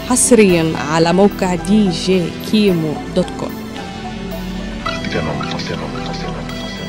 حصريا على موقع دي جي كيمو دوت كوم اختنا منتصرة منتصرة منتصرة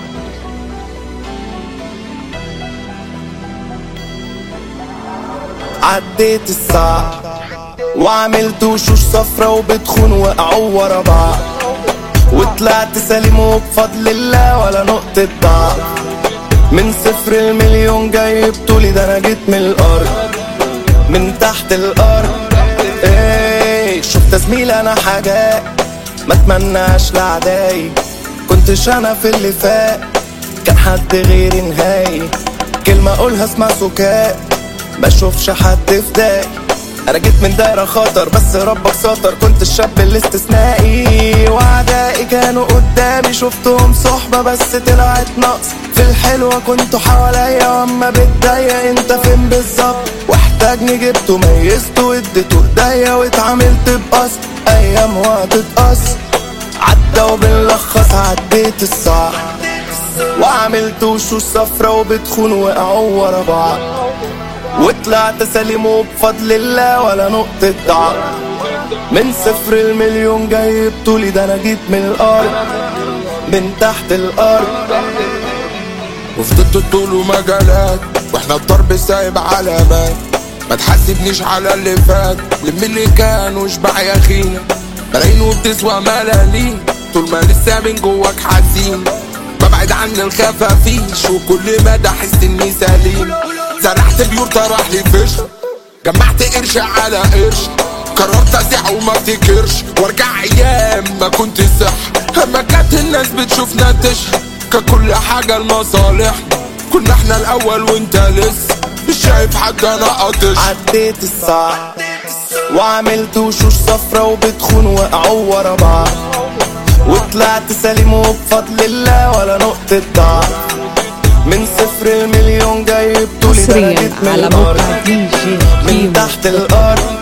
عديت الساعة وعملت وشوش صفرة وبتخون وقعوا ورا بعض وطلعت سليم وبفضل الله ولا نقطة ضعف من صفر المليون جاي بطولي ده انا جيت من الارض من تحت الارض ايه شفت زميل انا حاجات ما اتمناش لاعدائي كنتش انا في اللي فات كان حد غيري نهائي كلمة اقولها اسمع سكات بشوفش حد في داي انا جيت من دايرة خطر بس ربك سطر كنت الشاب الاستثنائي واعدائي كانوا قدامي شفتهم صحبة بس طلعت نقص في الحلوة كنتوا حواليا واما بتضايق انت فين بالظبط واحتاجني جبته ميزته واديته ايديا واتعاملت بقصد ايام وهتتقص عدى وبنلخص عديت الصح وعملت وشوش صفرة وبتخون وقعوا ورا بعض وطلعت سليم وبفضل الله ولا نقطة ضعف من صفر المليون جاي بطولي ده انا جيت من الارض من تحت الارض وفضلت طول ومجالات واحنا الضرب سايب علامات ما تحاسبنيش على اللي فات لم اللي كان واشبع يا اخينا ملايين وبتسوى ملالين طول ما لسه من جواك حزين ببعد عن الخفافيش وكل مدى احس اني سليم زرعت بيوت راح لي فش جمعت قرش على قرش قررت اسيح وما افتكرش وارجع ايام ما كنت صح اما كانت الناس بتشوفنا تشحن كان كل حاجة لمصالحنا كنا احنا الاول وانت لسه مش شايف حد انا قاطش عديت الساعة وعملت وشوش صفرة وبتخون وقعوا ورا بعض وطلعت سليم وبفضل الله ولا نقطة ضعف من صفر المليون جاي بطولي ده أنا حصريا جيت من على الأرض موقع دي جي من كيمو تحت الأرض